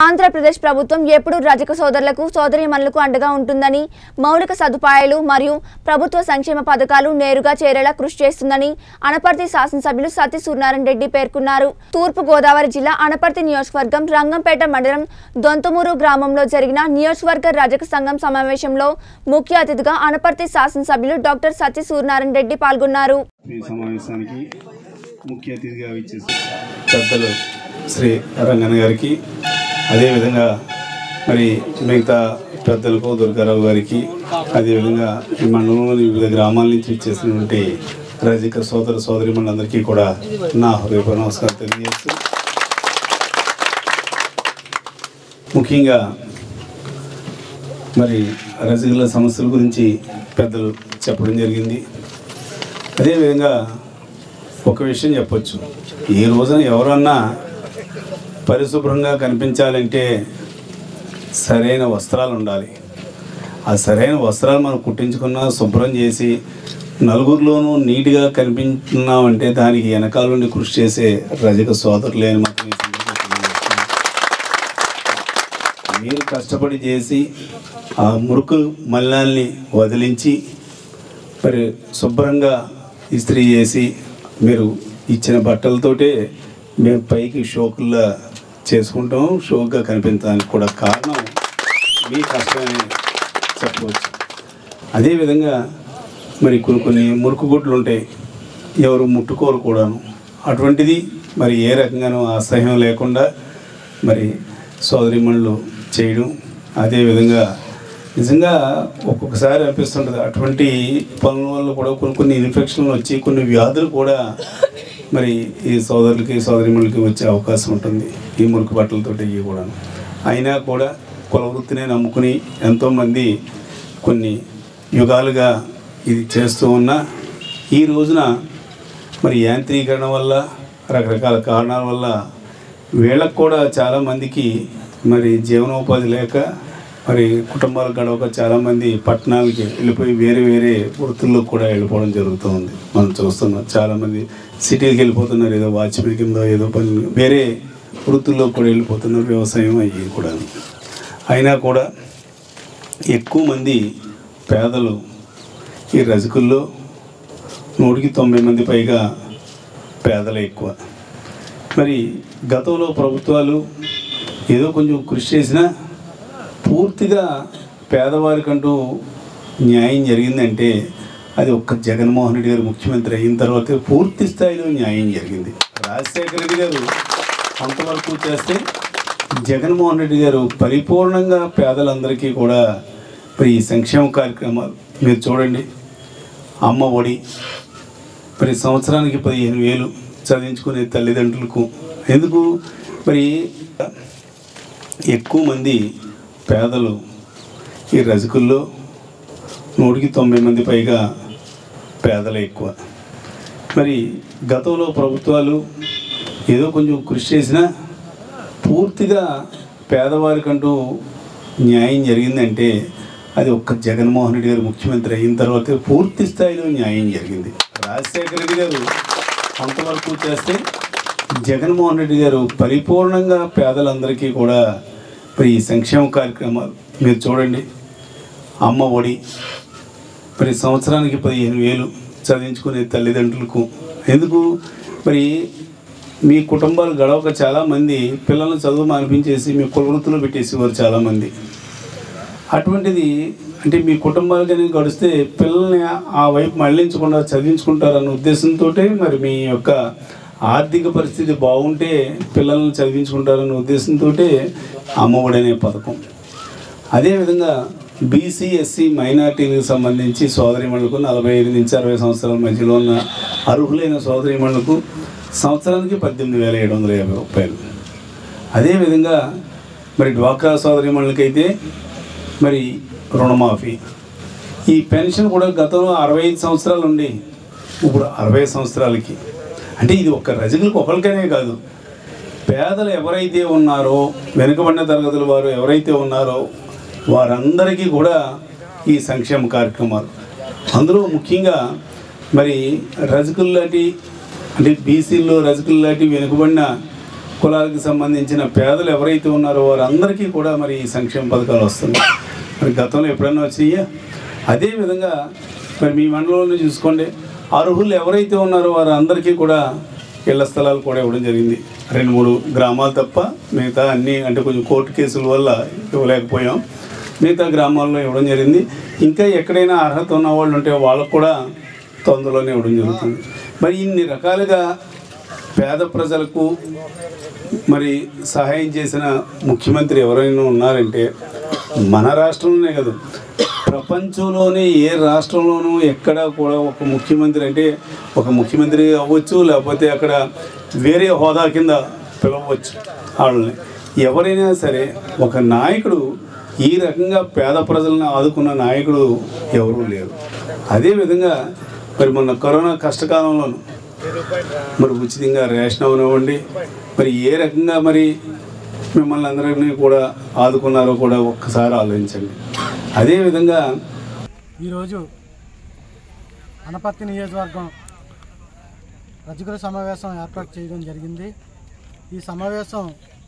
ఆంధ్రప్రదేశ్ ప్రభుత్వం ఎప్పుడూ రజక సోదరులకు సోదరీమణులకు అండగా ఉంటుందని మౌలిక సదుపాయాలు మరియు ప్రభుత్వ సంక్షేమ పథకాలు నేరుగా చేరేలా కృషి చేస్తుందని అనపర్తి శాసనసభ్యులు సతీ సూర్యనారాయణ రెడ్డి పేర్కొన్నారు తూర్పు గోదావరి జిల్లా అనపర్తి నియోజకవర్గం రంగంపేట మండలం దొంతమూరు గ్రామంలో జరిగిన నియోజకవర్గ రజక సంఘం సమావేశంలో ముఖ్య అతిథిగా అనపర్తి శాసనసభ్యులు డాక్టర్ సతీ సూర్యనారాయణ రెడ్డి పాల్గొన్నారు ఈ సమావేశానికి ముఖ్య అతిథిగా ఇచ్చేసి పెద్దలు శ్రీ రంగన్న గారికి అదేవిధంగా మరి మిగతా పెద్దలకు దుర్గారావు గారికి అదేవిధంగా ఈ మండలంలోని వివిధ గ్రామాల నుంచి ఇచ్చేసినటువంటి రజిక సోదర సోదరి మండలందరికీ కూడా నా హృదయపూర్వక నమస్కారం తెలియజేస్తూ ముఖ్యంగా మరి రజకుల సమస్యల గురించి పెద్దలు చెప్పడం జరిగింది అదేవిధంగా ఒక విషయం చెప్పొచ్చు ఈ రోజున ఎవరన్నా పరిశుభ్రంగా కనిపించాలంటే సరైన వస్త్రాలు ఉండాలి ఆ సరైన వస్త్రాలు మనం కుట్టించుకున్నా శుభ్రం చేసి నలుగురిలోనూ నీట్గా కనిపించున్నామంటే దానికి వెనకాల నుండి కృషి చేసే రజక సోదరులే అని మాత్రం ఈ సందర్భంగా తెలియజేస్తున్నాను. మీరు కష్టపడి చేసి ఆ మురుకు మల్లాల్ని వదిలించి మరి శుభ్రంగా ఇస్త్రీ చేసి మీరు ఇచ్చిన బట్టలతోటే మేము పైకి షోకుల్లా చేసుకుంటాం షోక్గా కనిపించడానికి కూడా కారణం మీ కష్టమని చెప్పవచ్చు అదేవిధంగా మరి కొన్ని కొన్ని మురుకు గుడ్లు ఉంటాయి ఎవరు ముట్టుకోరు కూడాను అటువంటిది మరి ఏ రకంగానూ అసహ్యం లేకుండా మరి సోదరిమణులు చేయడం అదేవిధంగా నిజంగా ఒక్కొక్కసారి అనిపిస్తుంటుంది అటువంటి పనుల వల్ల కూడా కొన్ని కొన్ని ఇన్ఫెక్షన్లు వచ్చి కొన్ని వ్యాధులు కూడా మరి ఈ సోదరులకి సోదరిమణులకి వచ్చే అవకాశం ఉంటుంది ఈ మురికి బట్టలతోటి ఇవి కూడా అయినా కూడా కుల వృత్తినే నమ్ముకుని ఎంతోమంది కొన్ని యుగాలుగా ఇది చేస్తూ ఉన్నా ఈ రోజున మరి యాంత్రీకరణ వల్ల రకరకాల కారణాల వల్ల వీళ్ళకు కూడా చాలామందికి మరి జీవనోపాధి లేక మరి కుటుంబాలు గడవక చాలామంది పట్టణాలకి వెళ్ళిపోయి వేరే వేరే వృత్తుల్లో కూడా వెళ్ళిపోవడం జరుగుతూ ఉంది మనం చూస్తున్నాం చాలామంది సిటీకి వెళ్ళిపోతున్నారు ఏదో వాచ్మెన్ కింద ఏదో పని వేరే వృత్తుల్లో కూడా వెళ్ళిపోతున్నారు వ్యవసాయం అయ్యి కూడా అయినా కూడా ఎక్కువ మంది పేదలు ఈ రజకుల్లో నూటికి తొంభై మంది పైగా పేదలే ఎక్కువ మరి గతంలో ప్రభుత్వాలు ఏదో కొంచెం కృషి చేసినా పూర్తిగా పేదవారికంటూ న్యాయం జరిగిందంటే అది ఒక్క జగన్మోహన్ రెడ్డి గారు ముఖ్యమంత్రి అయిన తర్వాత పూర్తి స్థాయిలో న్యాయం జరిగింది రాజశేఖర రెడ్డి గారు కొంతవరకు చేస్తే జగన్మోహన్ రెడ్డి గారు పరిపూర్ణంగా పేదలందరికీ కూడా మరి ఈ సంక్షేమ కార్యక్రమాలు మీరు చూడండి అమ్మ ఒడి మరి సంవత్సరానికి పదిహేను వేలు చదివించుకునే తల్లిదండ్రులకు ఎందుకు మరి ఎక్కువ మంది పేదలు ఈ రజకుల్లో నూటికి తొంభై మంది పైగా పేదలే ఎక్కువ మరి గతంలో ప్రభుత్వాలు ఏదో కొంచెం కృషి చేసినా పూర్తిగా పేదవారికంటూ న్యాయం జరిగిందంటే అది ఒక్క జగన్మోహన్ రెడ్డి గారు ముఖ్యమంత్రి అయిన తర్వాత పూర్తి స్థాయిలో న్యాయం జరిగింది రాజశేఖర రెడ్డి గారు కొంతవరకు చేస్తే జగన్మోహన్ రెడ్డి గారు పరిపూర్ణంగా పేదలందరికీ కూడా మరి ఈ సంక్షేమ కార్యక్రమాలు మీరు చూడండి అమ్మ ఒడి మరి సంవత్సరానికి పదిహేను వేలు చదివించుకునే తల్లిదండ్రులకు ఎందుకు మరి మీ కుటుంబాలు గడవక చాలామంది పిల్లల్ని చదువు మానిపించేసి మీ కులవృత్తులు పెట్టేసేవారు చాలామంది అటువంటిది అంటే మీ కుటుంబాలు కానీ గడిస్తే పిల్లల్ని ఆ వైపు మళ్ళించకుండా చదివించుకుంటారన్న ఉద్దేశంతో మరి మీ యొక్క ఆర్థిక పరిస్థితి బాగుంటే పిల్లల్ని చదివించుకుంటారన్న ఉద్దేశంతో అమ్మఒడి అనే పథకం అదేవిధంగా బీసీ ఎస్సీ మైనార్టీలకు సంబంధించి సోదరిమణులకు నలభై ఐదు నుంచి అరవై సంవత్సరాల మధ్యలో ఉన్న అర్హులైన సోదరిమణులకు సంవత్సరానికి పద్దెనిమిది వేల ఏడు వందల యాభై రూపాయలు అదేవిధంగా మరి డ్వాక్రా సోదరిమణులకైతే మరి రుణమాఫీ ఈ పెన్షన్ కూడా గతంలో అరవై ఐదు సంవత్సరాలు ఉండి ఇప్పుడు అరవై సంవత్సరాలకి అంటే ఇది ఒక్క రజకులకు ఒకరికనే కాదు పేదలు ఎవరైతే ఉన్నారో వెనుకబడిన తరగతుల వారు ఎవరైతే ఉన్నారో వారందరికీ కూడా ఈ సంక్షేమ కార్యక్రమాలు అందులో ముఖ్యంగా మరి రజకులు లాంటి అంటే బీసీల్లో రజకులు లాంటి వెనుకబడిన కులాలకు సంబంధించిన పేదలు ఎవరైతే ఉన్నారో వారందరికీ కూడా మరి ఈ సంక్షేమ పథకాలు వస్తున్నాయి మరి గతంలో ఎప్పుడైనా వచ్చినాయా అదేవిధంగా మరి మీ మండలంలో చూసుకోండి అర్హులు ఎవరైతే ఉన్నారో వారందరికీ కూడా ఇళ్ల స్థలాలు కూడా ఇవ్వడం జరిగింది రెండు మూడు గ్రామాలు తప్ప మిగతా అన్నీ అంటే కొంచెం కోర్టు కేసుల వల్ల ఇవ్వలేకపోయాం మిగతా గ్రామాల్లో ఇవ్వడం జరిగింది ఇంకా ఎక్కడైనా అర్హత ఉన్న వాళ్ళు ఉంటే వాళ్ళకు కూడా తొందరలోనే ఇవ్వడం జరుగుతుంది మరి ఇన్ని రకాలుగా పేద ప్రజలకు మరి సహాయం చేసిన ముఖ్యమంత్రి ఎవరైనా ఉన్నారంటే మన రాష్ట్రంలోనే కాదు ప్రపంచంలోనే ఏ రాష్ట్రంలోనూ ఎక్కడా కూడా ఒక ముఖ్యమంత్రి అంటే ఒక ముఖ్యమంత్రి అవ్వచ్చు లేకపోతే అక్కడ వేరే హోదా కింద పిలవచ్చు వాళ్ళని ఎవరైనా సరే ఒక నాయకుడు ఈ రకంగా పేద ప్రజలను ఆదుకున్న నాయకుడు ఎవరూ లేరు అదేవిధంగా మరి మొన్న కరోనా కష్టకాలంలోనూ మరి ఉచితంగా రేషన్ అవనివ్వండి మరి ఏ రకంగా మరి మిమ్మల్ని అందరినీ కూడా ఆదుకున్నారో కూడా ఒక్కసారి ఆలోచించండి అదేవిధంగా ఈరోజు అనపర్తి నియోజకవర్గం రజకుల సమావేశం ఏర్పాటు చేయడం జరిగింది ఈ సమావేశం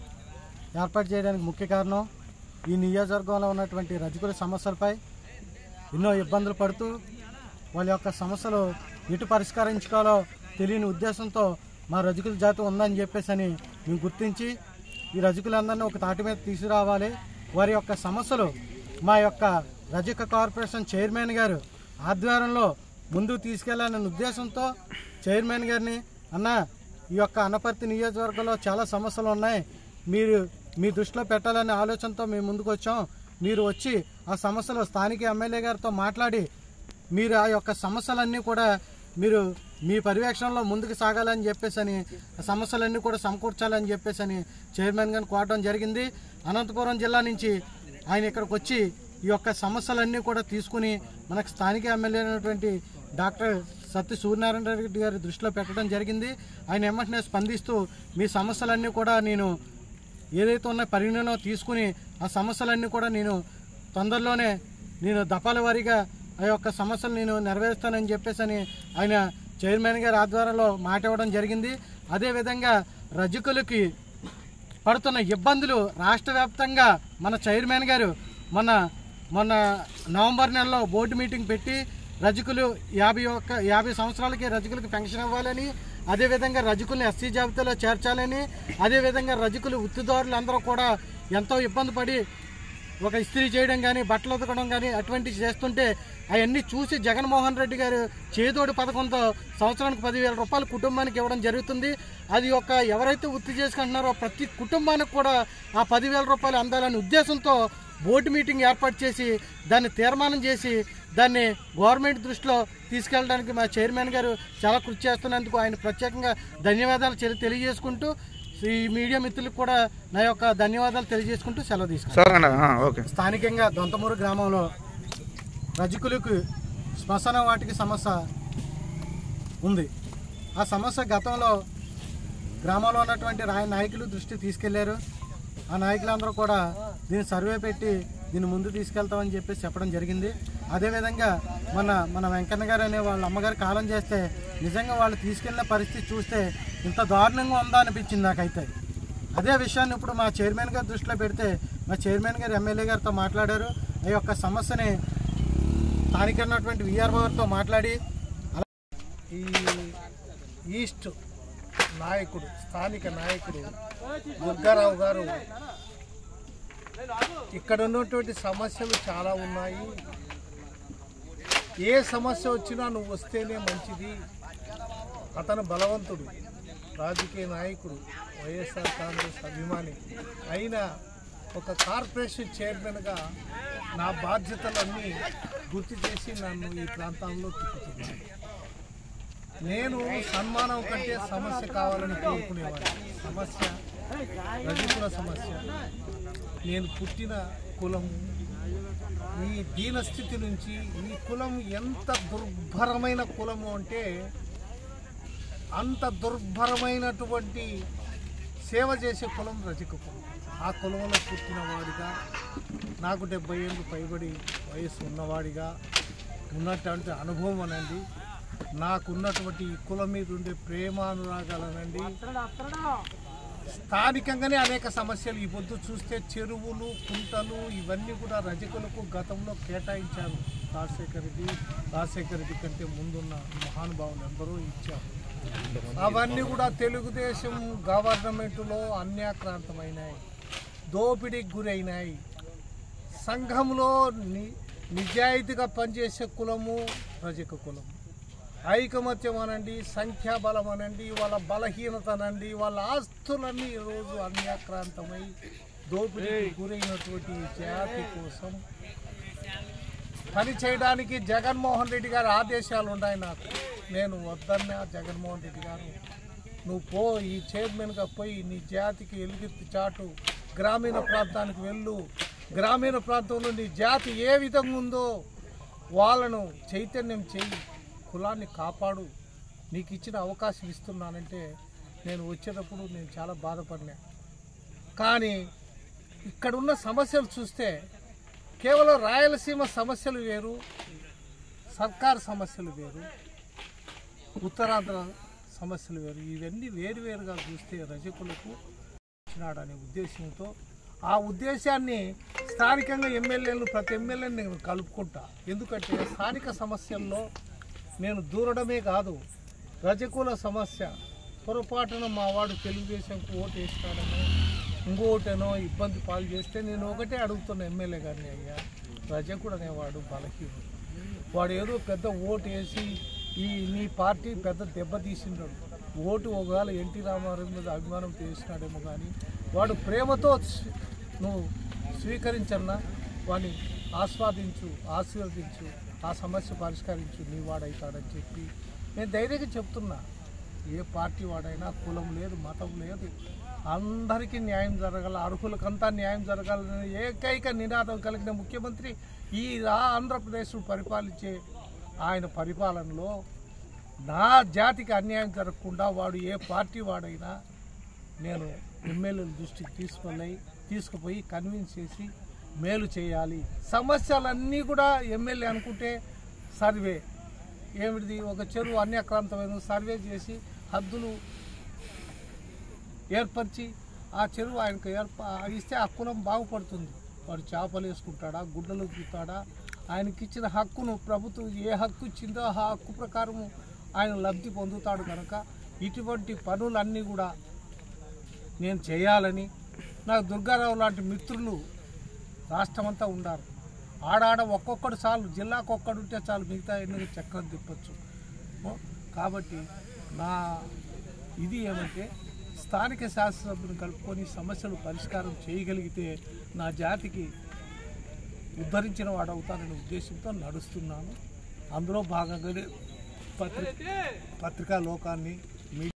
ఏర్పాటు చేయడానికి ముఖ్య కారణం ఈ నియోజకవర్గంలో ఉన్నటువంటి రజకుల సమస్యలపై ఎన్నో ఇబ్బందులు పడుతూ వాళ్ళ యొక్క సమస్యలు ఎటు పరిష్కరించుకోవాలో తెలియని ఉద్దేశంతో మా రజకుల జాతి ఉందని చెప్పేసి అని మేము గుర్తించి ఈ రజకులందరినీ ఒక తాటి మీద తీసుకురావాలి వారి యొక్క సమస్యలు మా యొక్క రజక కార్పొరేషన్ చైర్మన్ గారు ఆధ్వర్యంలో ముందుకు తీసుకెళ్లాలనే ఉద్దేశంతో చైర్మన్ గారిని అన్న ఈ యొక్క అనపర్తి నియోజకవర్గంలో చాలా సమస్యలు ఉన్నాయి మీరు మీ దృష్టిలో పెట్టాలనే ఆలోచనతో మేము ముందుకు వచ్చాం మీరు వచ్చి ఆ సమస్యలు స్థానిక ఎమ్మెల్యే గారితో మాట్లాడి మీరు ఆ యొక్క సమస్యలన్నీ కూడా మీరు మీ పర్యవేక్షణలో ముందుకు సాగాలని చెప్పేసి అని ఆ సమస్యలన్నీ కూడా సమకూర్చాలని చెప్పేసి అని చైర్మన్ గారిని కోరడం జరిగింది అనంతపురం జిల్లా నుంచి ఆయన ఇక్కడికి వచ్చి ఈ యొక్క సమస్యలన్నీ కూడా తీసుకుని మనకు స్థానిక ఎమ్మెల్యే అయినటువంటి డాక్టర్ సత్య సూర్యనారాయణ రెడ్డి గారి దృష్టిలో పెట్టడం జరిగింది ఆయన వెంటనే స్పందిస్తూ మీ సమస్యలన్నీ కూడా నేను ఏదైతే ఉన్న పరిగణలో తీసుకుని ఆ సమస్యలన్నీ కూడా నేను తొందరలోనే నేను దఫాల వారీగా ఆ యొక్క సమస్యలు నేను నెరవేరుస్తానని చెప్పేసి అని ఆయన చైర్మన్ గారి ఆధ్వర్యంలో మాట ఇవ్వడం జరిగింది అదేవిధంగా రజకులకి పడుతున్న ఇబ్బందులు రాష్ట్ర వ్యాప్తంగా మన చైర్మన్ గారు మొన్న మొన్న నవంబర్ నెలలో బోర్డు మీటింగ్ పెట్టి రజకులు యాభై ఒక్క యాభై సంవత్సరాలకి రజకులకు పెన్షన్ ఇవ్వాలని అదేవిధంగా రజకుల్ని ఎస్సీ జాబితాలో చేర్చాలని అదేవిధంగా రజకులు వృత్తిదారులు అందరూ కూడా ఎంతో ఇబ్బంది పడి ఒక ఇస్త్రీ చేయడం కానీ బట్టలు ఉతకడం కానీ అటువంటివి చేస్తుంటే అవన్నీ చూసి జగన్మోహన్ రెడ్డి గారు చేదోడు పథకంతో సంవత్సరానికి పదివేల రూపాయలు కుటుంబానికి ఇవ్వడం జరుగుతుంది అది ఒక ఎవరైతే వృత్తి చేసుకుంటున్నారో ప్రతి కుటుంబానికి కూడా ఆ పదివేల రూపాయలు అందాలనే ఉద్దేశంతో బోర్డు మీటింగ్ ఏర్పాటు చేసి దాన్ని తీర్మానం చేసి దాన్ని గవర్నమెంట్ దృష్టిలో తీసుకెళ్ళడానికి మా చైర్మన్ గారు చాలా కృషి చేస్తున్నందుకు ఆయన ప్రత్యేకంగా ధన్యవాదాలు చెల్లి- తెలియజేసుకుంటూ ఈ మీడియా మిత్రులకు కూడా నా యొక్క ధన్యవాదాలు తెలియజేసుకుంటూ సెలవు తీసుకుంటాను సరే అన్న ఆ, ఓకే స్థానికంగా దొంతమూరు గ్రామంలో రజకులకు శ్మశాన వాటికి సమస్య ఉంది ఆ సమస్య గతంలో గ్రామంలో ఉన్నటువంటి రాయ నాయకులు దృష్టి తీసుకెళ్లారు ఆ నాయకులందరూ కూడా దీన్ని సర్వే పెట్టి దీన్ని ముందు తీసుకెళ్తామని చెప్పేసి చెప్పడం జరిగింది అదేవిధంగా మన మన వెంకన్న గారు అనే వాళ్ళ అమ్మగారు కాలం చేస్తే నిజంగా వాళ్ళు తీసుకెళ్ళిన పరిస్థితి చూస్తే ఇంత దారుణంగా ఉందా అనిపించింది నాకైతే అదే విషయాన్ని ఇప్పుడు మా చైర్మన్ గారి దృష్టిలో పెడితే మా చైర్మన్ గారు ఎమ్మెల్యే గారితో మాట్లాడారు ఆ యొక్క సమస్యని స్థానికమైనటువంటి విఆర్ఓ గారితో మాట్లాడి ఈ ఈస్ట్ నాయకుడు స్థానిక నాయకుడు దుర్గారావు గారు ఇక్కడ ఉన్నటువంటి సమస్యలు చాలా ఉన్నాయి ఏ సమస్య వచ్చినా నువ్వు వస్తేనే మంచిది అతను బలవంతుడు రాజకీయ నాయకుడు వైఎస్ఆర్ కాంగ్రెస్ అభిమాని అయినా ఒక కార్పొరేషన్ చైర్మన్గా నా బాధ్యతలన్నీ గుర్తు చేసి నన్ను ఈ ప్రాంతంలో తిప్పుతున్నాను నేను సన్మానం కంటే సమస్య కావాలని కోరుకునేవాడిని సమస్య రజకుల సమస్య నేను పుట్టిన కులం ఈ దీనస్థితి నుంచి ఈ కులం ఎంత దుర్భరమైన కులము అంటే అంత దుర్భరమైనటువంటి సేవ చేసే కులం రజక కులం ఆ కులంలో పుట్టిన వాడిగా నాకు డెబ్బై ఏళ్ళు పైబడి వయస్సు ఉన్నవాడిగా ఉన్నటువంటి అనుభవం అనండి నాకున్నటువంటి ఈ కులం మీద ఉండే ప్రేమానురాగాలనండి స్థానికంగానే అనేక సమస్యలు ఈ పొద్దు చూస్తే చెరువులు కుంటలు ఇవన్నీ కూడా రజకులకు గతంలో కేటాయించారు రాజశేఖర రెడ్డి రాజశేఖర రెడ్డి కంటే ముందున్న మహానుభావులు ఎందరో ఇచ్చారు అవన్నీ కూడా తెలుగుదేశం గవర్నమెంట్లో అన్యాక్రాంతమైనాయి దోపిడీకి గురైనాయి సంఘంలో ని నిజాయితీగా పనిచేసే కులము రజక కులం ఐకమత్యం అనండి సంఖ్యాబలం అనండి వాళ్ళ బలహీనత అనండి వాళ్ళ ఆస్తులన్నీ ఈరోజు అన్యాక్రాంతమై దోపిడీకి గురైనటువంటి ఈ జాతి కోసం పని చేయడానికి జగన్మోహన్ రెడ్డి గారి ఆదేశాలు ఉన్నాయి నాకు నేను వద్దన్నా జగన్మోహన్ రెడ్డి గారు నువ్వు పో ఈ చైర్మన్గా పోయి నీ జాతికి ఎలుగెత్తి చాటు గ్రామీణ ప్రాంతానికి వెళ్ళు గ్రామీణ ప్రాంతంలో నీ జాతి ఏ విధంగా ఉందో వాళ్ళను చైతన్యం చెయ్యి కులాన్ని కాపాడు నీకు ఇచ్చిన అవకాశం ఇస్తున్నానంటే నేను వచ్చేటప్పుడు నేను చాలా బాధపడినా కానీ ఇక్కడున్న సమస్యలు చూస్తే కేవలం రాయలసీమ సమస్యలు వేరు సర్కార్ సమస్యలు వేరు ఉత్తరాంధ్ర సమస్యలు వేరు ఇవన్నీ వేరువేరుగా చూస్తే రజకులకు ఇచ్చినాడనే ఉద్దేశంతో ఆ ఉద్దేశాన్ని స్థానికంగా ఎమ్మెల్యేలను ప్రతి ఎమ్మెల్యేని నేను కలుపుకుంటా ఎందుకంటే స్థానిక సమస్యల్లో నేను దూరడమే కాదు రజకుల సమస్య పొరపాటున మా వాడు తెలుగుదేశంకు ఓటు వేసినాడనో ఇంకోటనో ఇబ్బంది పాలు చేస్తే నేను ఒకటే అడుగుతున్న ఎమ్మెల్యే గారిని అయ్యా రజకుడు అనేవాడు బలహీనుడు వాడు ఏదో పెద్ద ఓటు వేసి ఈ నీ పార్టీ పెద్ద దెబ్బ తీసిండాడు ఓటు ఒకవేళ ఎన్టీ రామారావు మీద అభిమానం చేసినాడేమో కానీ వాడు ప్రేమతో స్వీ- నువ్వు స్వీకరించన్నా వాడిని ఆస్వాదించు ఆశీర్వదించు ఆ సమస్య పరిష్కరించు నీ వాడవుతాడని చెప్పి నేను ధైర్యంగా చెప్తున్నా ఏ పార్టీ వాడైనా కులం లేదు మతం లేదు అందరికీ న్యాయం జరగాల అర్హులకంతా న్యాయం జరగాలనే ఏకైక నినాదం కలిగిన ముఖ్యమంత్రి ఈ రా- ఆంధ్రప్రదేశ్ పరిపాలించే ఆయన పరిపాలనలో నా జాతికి అన్యాయం జరగకుండా వాడు ఏ పార్టీ వాడైనా నేను ఎమ్మెల్యేల దృష్టికి తీసుకెళ్ళి తీసుకుపోయి కన్విన్స్ చేసి మేలు చేయాలి సమస్యలన్నీ కూడా ఎమ్మెల్యే అనుకుంటే సర్వే ఏమిటిది ఒక చెరువు అన్యాక్రాంతమైన సర్వే చేసి హద్దులు ఏర్పరిచి ఆ చెరువు ఆయనకు ఏర్ప ఇస్తే ఆ కులం బాగుపడుతుంది వాడు చేపలు వేసుకుంటాడా గుడ్డలు చూస్తాడా ఆయనకి ఇచ్చిన హక్కును ప్రభుత్వం ఏ హక్కు ఇచ్చిందో ఆ హక్కు ప్రకారం ఆయన లబ్ధి పొందుతాడు కనుక ఇటువంటి పనులన్నీ కూడా నేను చేయాలని నాకు దుర్గారావు లాంటి మిత్రులు రాష్ట్రమంతా ఉండారు ఆడాడ ఒక్కొక్కడు చాలు జిల్లాకు ఒక్కడు ఉంటే చాలు మిగతా ఎన్ని చక్రం తిప్పచ్చు ఓ, కాబట్టి నా ఇది ఏమంటే స్థానిక శాస్త్రజ్ఞులను కలుపుకొని సమస్యలు పరిష్కారం చేయగలిగితే నా జాతికి ఉద్ధరించిన వాడు అవుతాననే ఉద్దేశంతో నడుస్తున్నాను అందులో భాగంగానే పత్రి పత్రికా లోకాన్ని